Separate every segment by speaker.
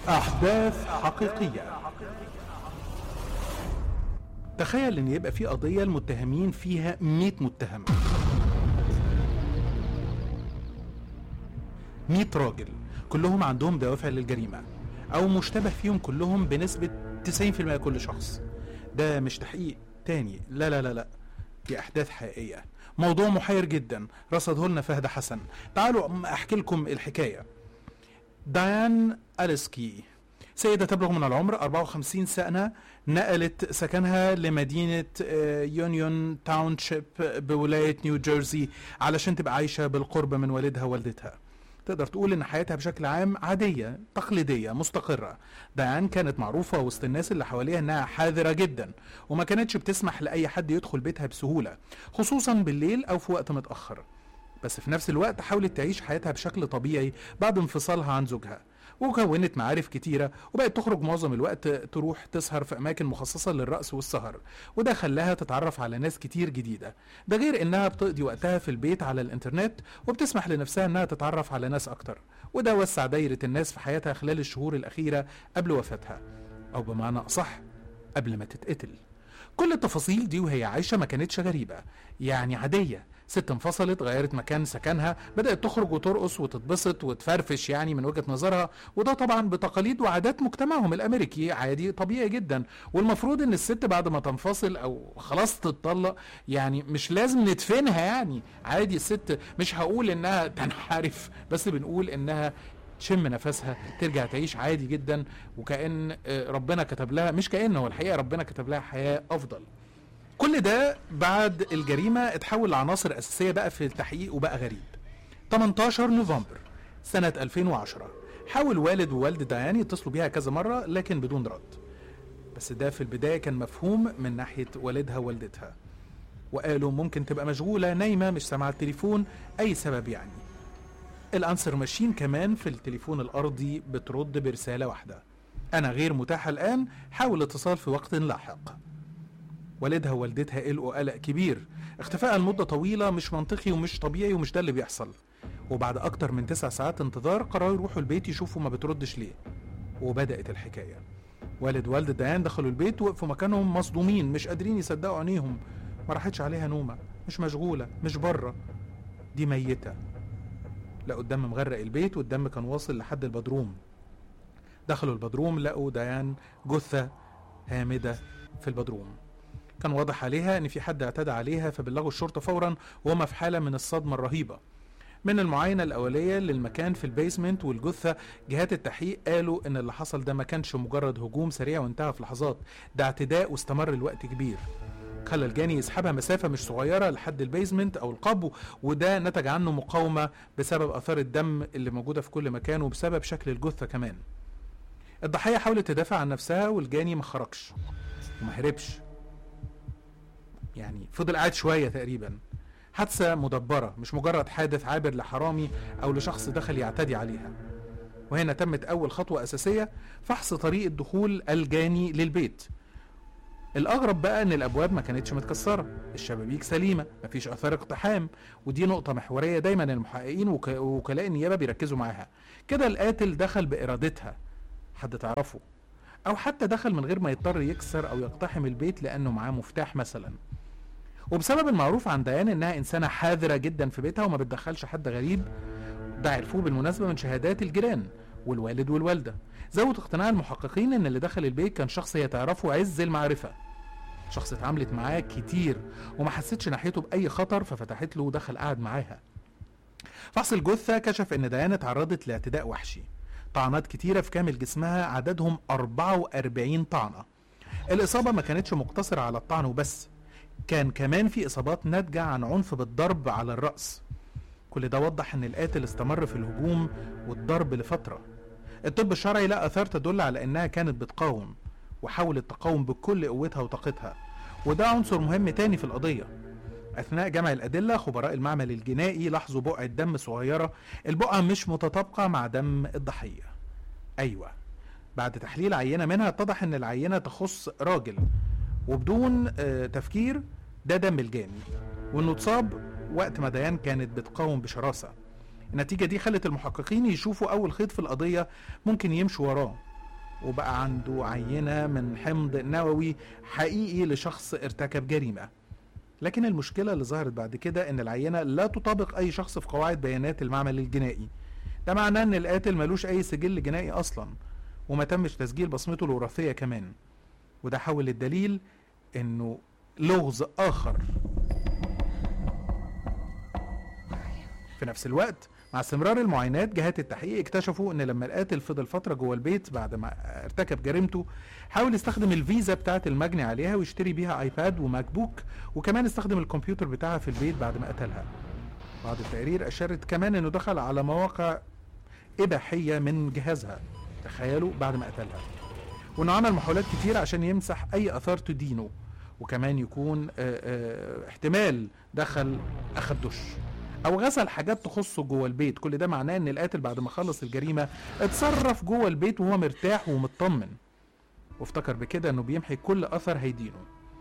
Speaker 1: أحداث حقيقية تخيل ان يبقى في قضية المتهمين فيها 100 متهم 100 راجل كلهم عندهم دوافع للجريمة او مشتبه فيهم كلهم بنسبة 90% كل شخص ده مش تحقيق تاني لا لا لا لا دي احداث حقيقية موضوع محير جدا رصده لنا فهد حسن تعالوا احكي لكم الحكاية ديان أليسكي سيدة تبلغ من العمر 54 سنة نقلت سكنها لمدينة آه، يونيون تاونشيب بولاية نيو جيرسي علشان تبقى عايشة بالقرب من والدها ووالدتها تقدر تقول ان حياتها بشكل عام عادية تقليدية مستقرة ديان كانت معروفة وسط الناس اللي حواليها انها حذرة جدا وما كانتش بتسمح لأي حد يدخل بيتها بسهولة خصوصا بالليل او في وقت متأخر بس في نفس الوقت حاولت تعيش حياتها بشكل طبيعي بعد انفصالها عن زوجها وكونت معارف كتيرة وبقت تخرج معظم الوقت تروح تسهر في أماكن مخصصة للرقص والسهر وده خلاها تتعرف على ناس كتير جديدة ده غير إنها بتقضي وقتها في البيت على الإنترنت وبتسمح لنفسها إنها تتعرف على ناس أكتر وده وسع دايرة الناس في حياتها خلال الشهور الأخيرة قبل وفاتها أو بمعنى أصح قبل ما تتقتل كل التفاصيل دي وهي عايشة ما كانتش غريبة يعني عادية ست انفصلت غيرت مكان سكنها بدأت تخرج وترقص وتتبسط وتفرفش يعني من وجهة نظرها وده طبعا بتقاليد وعادات مجتمعهم الأمريكي عادي طبيعي جدا والمفروض إن الست بعد ما تنفصل أو خلاص تتطلق يعني مش لازم ندفنها يعني عادي الست مش هقول إنها تنحرف بس بنقول إنها تشم نفسها ترجع تعيش عادي جدا وكأن آه، ربنا كتب لها مش كأن هو الحقيقة ربنا كتب لها حياة أفضل كل ده بعد الجريمة اتحول لعناصر أساسية بقى في التحقيق وبقى غريب 18 نوفمبر سنة 2010 حاول والد ووالد ديان يتصلوا بيها كذا مرة لكن بدون رد بس ده في البداية كان مفهوم من ناحية والدها ووالدتها وقالوا ممكن تبقى مشغولة نايمة مش سامعة التليفون أي سبب يعني الأنسر ماشين كمان في التليفون الأرضي بترد برسالة واحدة أنا غير متاحة الآن حاول الاتصال في وقت لاحق والدها ووالدتها قلقوا قلق كبير اختفاء لمدة طويلة مش منطقي ومش طبيعي ومش ده اللي بيحصل وبعد أكتر من تسع ساعات انتظار قرروا يروحوا البيت يشوفوا ما بتردش ليه وبدأت الحكاية والد والد ديان دخلوا البيت وقفوا مكانهم مصدومين مش قادرين يصدقوا عينيهم ما راحتش عليها نومة مش مشغولة مش بره دي ميتة لقوا الدم مغرق البيت والدم كان واصل لحد البدروم دخلوا البدروم لقوا ديان جثة هامدة في البدروم كان واضح عليها ان في حد اعتدى عليها فبلغوا الشرطه فورا وهم في حاله من الصدمه الرهيبه من المعاينة الأولية للمكان في البيسمنت والجثة جهات التحقيق قالوا إن اللي حصل ده ما كانش مجرد هجوم سريع وانتهى في لحظات ده اعتداء واستمر لوقت كبير خلى الجاني يسحبها مسافة مش صغيرة لحد البيزمنت أو القبو وده نتج عنه مقاومة بسبب آثار الدم اللي موجودة في كل مكان وبسبب شكل الجثة كمان الضحية حاولت تدافع عن نفسها والجاني ما خرجش وما هربش يعني فضل قاعد شوية تقريبا حادثة مدبرة مش مجرد حادث عابر لحرامي أو لشخص دخل يعتدي عليها وهنا تمت أول خطوة أساسية فحص طريقة دخول الجاني للبيت الأغرب بقى إن الأبواب ما كانتش متكسرة الشبابيك سليمة مفيش آثار اقتحام ودي نقطة محورية دايما المحققين وك- ووكلاء النيابة بيركزوا معاها كده القاتل دخل بإرادتها حد تعرفه أو حتى دخل من غير ما يضطر يكسر أو يقتحم البيت لأنه معاه مفتاح مثلا وبسبب المعروف عن ديان انها انسانه حذره جدا في بيتها وما بتدخلش حد غريب ده عرفوه بالمناسبه من شهادات الجيران والوالد والوالده زود اقتناع المحققين ان اللي دخل البيت كان شخص هي تعرفه عز المعرفه شخص اتعاملت معاه كتير وما حسيتش ناحيته باي خطر ففتحت له ودخل قعد معاها فحص الجثه كشف ان ديان اتعرضت لاعتداء وحشي طعنات كتيره في كامل جسمها عددهم 44 طعنه الاصابه ما كانتش مقتصره على الطعن وبس كان كمان في اصابات ناتجه عن عنف بالضرب على الراس كل ده وضح ان القاتل استمر في الهجوم والضرب لفتره الطب الشرعي لقى اثار تدل على انها كانت بتقاوم وحاولت تقاوم بكل قوتها وطاقتها وده عنصر مهم تاني في القضيه اثناء جمع الادله خبراء المعمل الجنائي لاحظوا بقعه دم صغيره البقعه مش متطابقه مع دم الضحيه ايوه بعد تحليل عينه منها اتضح ان العينه تخص راجل وبدون آه، تفكير ده دم الجاني وانه اتصاب وقت ما ديان كانت بتقاوم بشراسه النتيجة دي خلت المحققين يشوفوا أول خيط في القضية ممكن يمشوا وراه وبقى عنده عينة من حمض نووي حقيقي لشخص ارتكب جريمة لكن المشكلة اللي ظهرت بعد كده ان العينة لا تطابق اي شخص في قواعد بيانات المعمل الجنائي ده معناه ان القاتل ملوش اي سجل جنائي اصلا وما تمش تسجيل بصمته الوراثية كمان وده حول الدليل انه لغز اخر في نفس الوقت مع استمرار المعاينات جهات التحقيق اكتشفوا ان لما القاتل فضل فتره جوه البيت بعد ما ارتكب جريمته حاول يستخدم الفيزا بتاعه المجني عليها ويشتري بيها ايباد وماك بوك وكمان استخدم الكمبيوتر بتاعها في البيت بعد ما قتلها بعض التقارير اشارت كمان انه دخل على مواقع اباحيه من جهازها تخيلوا بعد ما قتلها وانه عمل محاولات كتير عشان يمسح اي اثار تدينه وكمان يكون آه، آه، احتمال دخل اخد دش او غسل حاجات تخصه جوه البيت كل ده معناه ان القاتل بعد ما خلص الجريمه اتصرف جوه البيت وهو مرتاح ومطمن وافتكر بكده انه بيمحي كل اثر هيدينه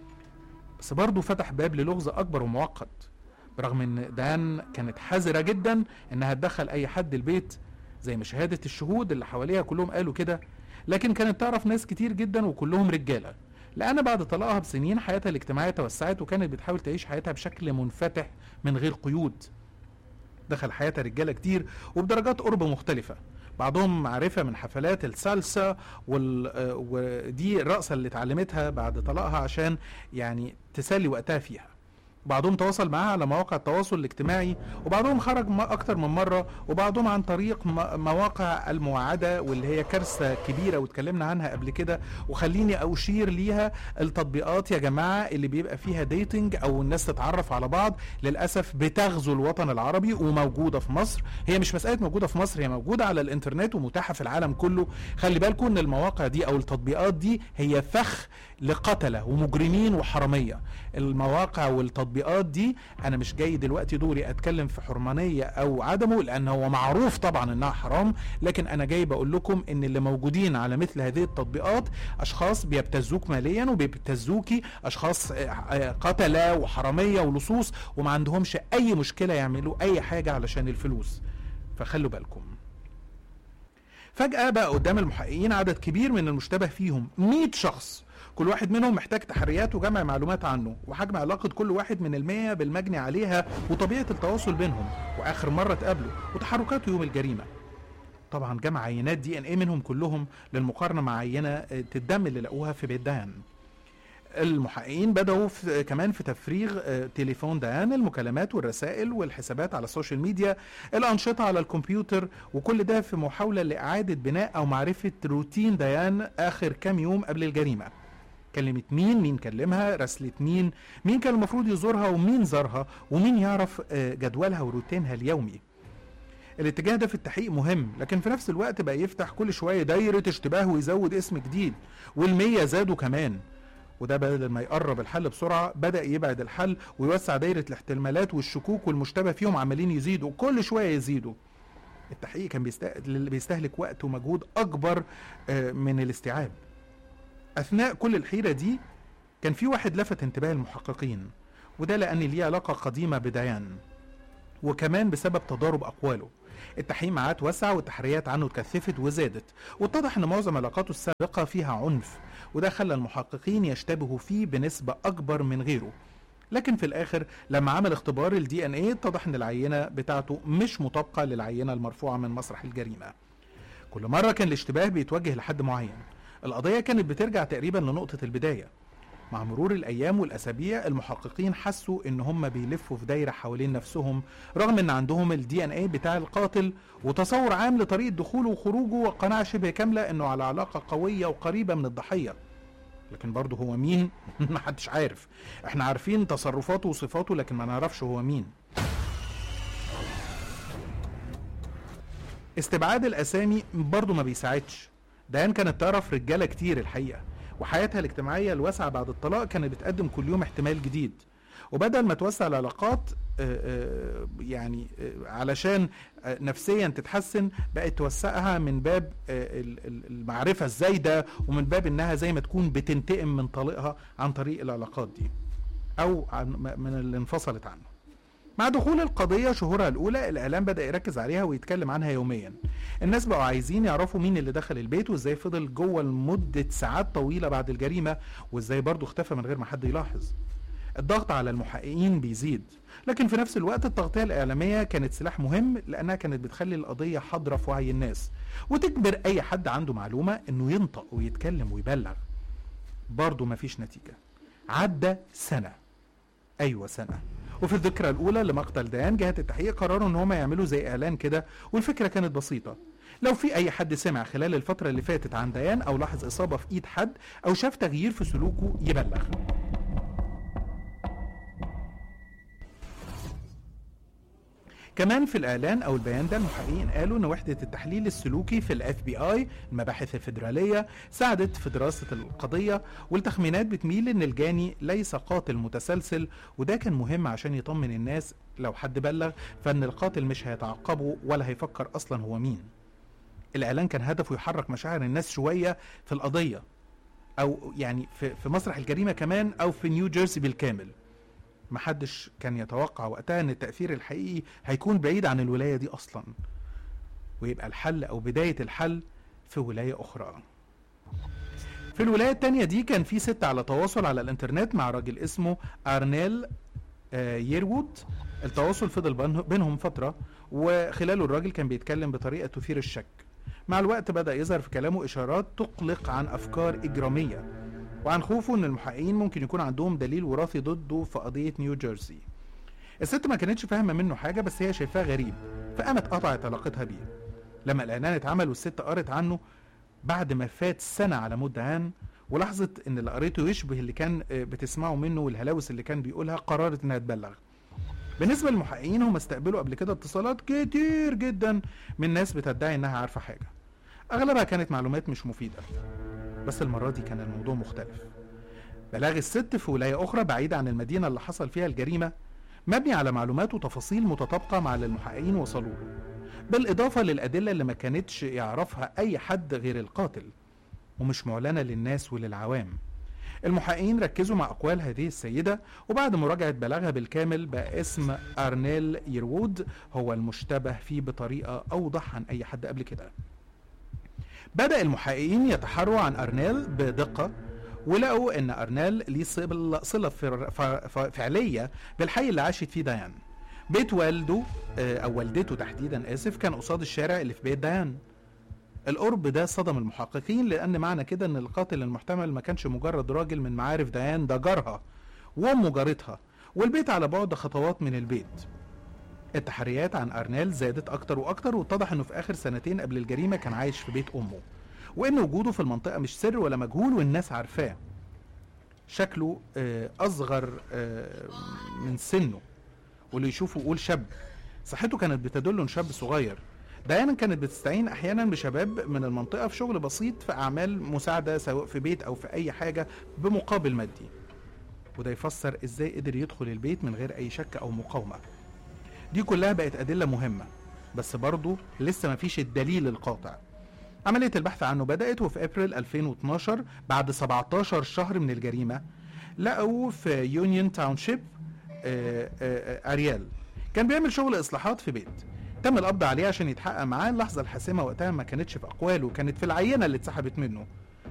Speaker 1: بس برضه فتح باب للغز اكبر ومعقد برغم ان دان كانت حذره جدا انها تدخل اي حد البيت زي ما شهاده الشهود اللي حواليها كلهم قالوا كده لكن كانت تعرف ناس كتير جدا وكلهم رجاله لأن بعد طلاقها بسنين حياتها الاجتماعية توسعت وكانت بتحاول تعيش حياتها بشكل منفتح من غير قيود دخل حياتها رجاله كتير وبدرجات قرب مختلفه بعضهم معرفه من حفلات السالسا وال... آه، ودي الرقصه اللي اتعلمتها بعد طلاقها عشان يعني تسلي وقتها فيها بعضهم تواصل معاها على مواقع التواصل الاجتماعي وبعضهم خرج م- اكتر من مره وبعضهم عن طريق م- مواقع المواعده واللي هي كارثه كبيره واتكلمنا عنها قبل كده وخليني اشير ليها التطبيقات يا جماعه اللي بيبقى فيها ديتنج او الناس تتعرف على بعض للاسف بتغزو الوطن العربي وموجوده في مصر هي مش مساله موجوده في مصر هي موجوده على الانترنت ومتاحه في العالم كله خلي بالكم ان المواقع دي او التطبيقات دي هي فخ لقتله ومجرمين وحراميه المواقع والتطبيقات دي انا مش جاي دلوقتي دوري اتكلم في حرمانيه او عدمه لان هو معروف طبعا انها حرام لكن انا جاي بقول لكم ان اللي موجودين على مثل هذه التطبيقات اشخاص بيبتزوك ماليا وبيبتزوكي اشخاص آه، آه، قتله وحراميه ولصوص وما عندهمش اي مشكله يعملوا اي حاجه علشان الفلوس فخلوا بالكم فجأة بقى قدام المحققين عدد كبير من المشتبه فيهم 100 شخص كل واحد منهم محتاج تحريات وجمع معلومات عنه وحجم علاقة كل واحد من المية بالمجني عليها وطبيعة التواصل بينهم وآخر مرة اتقابلوا وتحركات يوم الجريمة طبعا جمع عينات دي ان ايه منهم كلهم للمقارنة مع عينة آه، الدم اللي لقوها في بيت دان المحققين بدأوا في كمان في تفريغ آه، تليفون دان المكالمات والرسائل والحسابات على السوشيال ميديا الأنشطة على الكمبيوتر وكل ده في محاولة لإعادة بناء أو معرفة روتين ديان آخر كام يوم قبل الجريمة كلمت مين مين كلمها رسلت مين مين كان المفروض يزورها ومين زارها ومين يعرف آه، جدولها وروتينها اليومي الاتجاه ده في التحقيق مهم لكن في نفس الوقت بقى يفتح كل شوية دايرة اشتباه ويزود اسم جديد والمية زادوا كمان وده بدل ما يقرب الحل بسرعة بدأ يبعد الحل ويوسع دايرة الاحتمالات والشكوك والمشتبه فيهم عمالين يزيدوا كل شوية يزيدوا التحقيق كان بيست- بيستهلك وقت ومجهود أكبر آه، من الاستيعاب أثناء كل الحيرة دي كان في واحد لفت انتباه المحققين وده لأن ليه علاقة قديمة بديان وكمان بسبب تضارب أقواله التحقيق معاه اتوسع والتحريات عنه اتكثفت وزادت واتضح ان معظم علاقاته السابقه فيها عنف وده خلى المحققين يشتبهوا فيه بنسبه اكبر من غيره لكن في الاخر لما عمل اختبار الدي ان ايه اتضح ان العينه بتاعته مش مطابقه للعينه المرفوعه من مسرح الجريمه كل مره كان الاشتباه بيتوجه لحد معين القضيه كانت بترجع تقريبا لنقطه البدايه مع مرور الايام والاسابيع المحققين حسوا ان هم بيلفوا في دايره حوالين نفسهم رغم ان عندهم الدي ان ايه بتاع القاتل وتصور عام لطريقه دخوله وخروجه وقناعه شبه كامله انه على علاقه قويه وقريبه من الضحيه لكن برضه هو مين محدش عارف احنا عارفين تصرفاته وصفاته لكن ما نعرفش هو مين استبعاد الاسامي برضه ما بيساعدش ديان كانت تعرف رجاله كتير الحقيقه وحياتها الاجتماعيه الواسعه بعد الطلاق كانت بتقدم كل يوم احتمال جديد وبدل ما توسع العلاقات آه، آه، يعني آه، علشان آه، نفسيا تتحسن بقت توسعها من باب آه، ال- ال- المعرفه الزايده ومن باب انها زي ما تكون بتنتقم من طليقها عن طريق العلاقات دي او عن م- من اللي انفصلت عنه مع دخول القضية شهورها الأولى الإعلام بدأ يركز عليها ويتكلم عنها يوميا الناس بقوا عايزين يعرفوا مين اللي دخل البيت وإزاي فضل جوه لمدة ساعات طويلة بعد الجريمة وإزاي برضه اختفى من غير ما حد يلاحظ الضغط على المحققين بيزيد لكن في نفس الوقت التغطية الإعلامية كانت سلاح مهم لأنها كانت بتخلي القضية حاضرة في وعي الناس وتجبر أي حد عنده معلومة إنه ينطق ويتكلم ويبلغ برضه مفيش نتيجة عدى سنة أيوة سنة وفي الذكرى الأولى لمقتل ديان جهات التحقيق قرروا إن هما يعملوا زي إعلان كده والفكرة كانت بسيطة لو في أي حد سمع خلال الفترة اللي فاتت عن ديان أو لاحظ إصابة في إيد حد أو شاف تغيير في سلوكه يبلغ كمان في الاعلان او البيان ده المحققين قالوا ان وحده التحليل السلوكي في الاف بي اي المباحث الفيدراليه ساعدت في دراسه القضيه والتخمينات بتميل ان الجاني ليس قاتل متسلسل وده كان مهم عشان يطمن الناس لو حد بلغ فان القاتل مش هيتعقبه ولا هيفكر اصلا هو مين الاعلان كان هدفه يحرك مشاعر الناس شويه في القضيه او يعني في, في مسرح الجريمه كمان او في نيو جيرسي بالكامل محدش كان يتوقع وقتها ان التأثير الحقيقي هيكون بعيد عن الولاية دي اصلا ويبقى الحل او بداية الحل في ولاية اخرى في الولاية التانية دي كان في ست على تواصل على الانترنت مع راجل اسمه ارنيل آه، ييروود التواصل فضل بينه- بينهم فترة وخلاله الراجل كان بيتكلم بطريقة تثير الشك مع الوقت بدأ يظهر في كلامه إشارات تقلق عن أفكار إجرامية وعن خوفه ان المحققين ممكن يكون عندهم دليل وراثي ضده في قضيه نيو جيرسي الست ما كانتش فاهمه منه حاجه بس هي شايفاه غريب فقامت قطعت علاقتها بيه لما الاعلان اتعمل والست قرت عنه بعد ما فات سنه على موت دهان ولاحظت ان اللي قريته يشبه اللي كان آه، بتسمعه منه والهلاوس اللي كان بيقولها قررت انها تبلغ بالنسبه للمحققين هم استقبلوا قبل كده اتصالات كتير جدا من ناس بتدعي انها عارفه حاجه اغلبها كانت معلومات مش مفيده بس المرة دي كان الموضوع مختلف بلاغ الست في ولاية أخرى بعيدة عن المدينة اللي حصل فيها الجريمة مبني على معلومات وتفاصيل متطابقة مع اللي المحققين وصلوا له بالإضافة للأدلة اللي ما كانتش يعرفها أي حد غير القاتل ومش معلنة للناس وللعوام المحققين ركزوا مع أقوال هذه السيدة وبعد مراجعة بلاغها بالكامل بقى اسم أرنيل يرود هو المشتبه فيه بطريقة أوضح عن أي حد قبل كده بدأ المحققين يتحروا عن أرنيل بدقة ولقوا ان ارنيل ليه صل- صله فر- ف- ف- فعليه بالحي اللي عاشت فيه ديان بيت والده آه، او والدته تحديدا اسف كان قصاد الشارع اللي في بيت ديان القرب ده صدم المحققين لان معنى كده ان القاتل المحتمل ما كانش مجرد راجل من معارف ديان ده جارها وامه جارتها والبيت على بعد خطوات من البيت التحريات عن ارنيل زادت اكتر واكتر واتضح انه في اخر سنتين قبل الجريمه كان عايش في بيت امه وان وجوده في المنطقه مش سر ولا مجهول والناس عارفاه شكله آه، اصغر آه، من سنه واللي يشوفه يقول شاب صحته كانت بتدل انه شاب صغير ديانا كانت بتستعين احيانا بشباب من المنطقه في شغل بسيط في اعمال مساعده سواء في بيت او في اي حاجه بمقابل مادي وده يفسر ازاي قدر يدخل البيت من غير اي شك او مقاومه دي كلها بقت ادله مهمه بس برضه لسه مفيش الدليل القاطع عملية البحث عنه بدأت وفي أبريل 2012 بعد 17 شهر من الجريمة لقوا في يونيون تاونشيب آه، آه، أريال كان بيعمل شغل إصلاحات في بيت تم القبض عليه عشان يتحقق معاه اللحظة الحاسمة وقتها ما كانتش في أقواله كانت في العينة اللي اتسحبت منه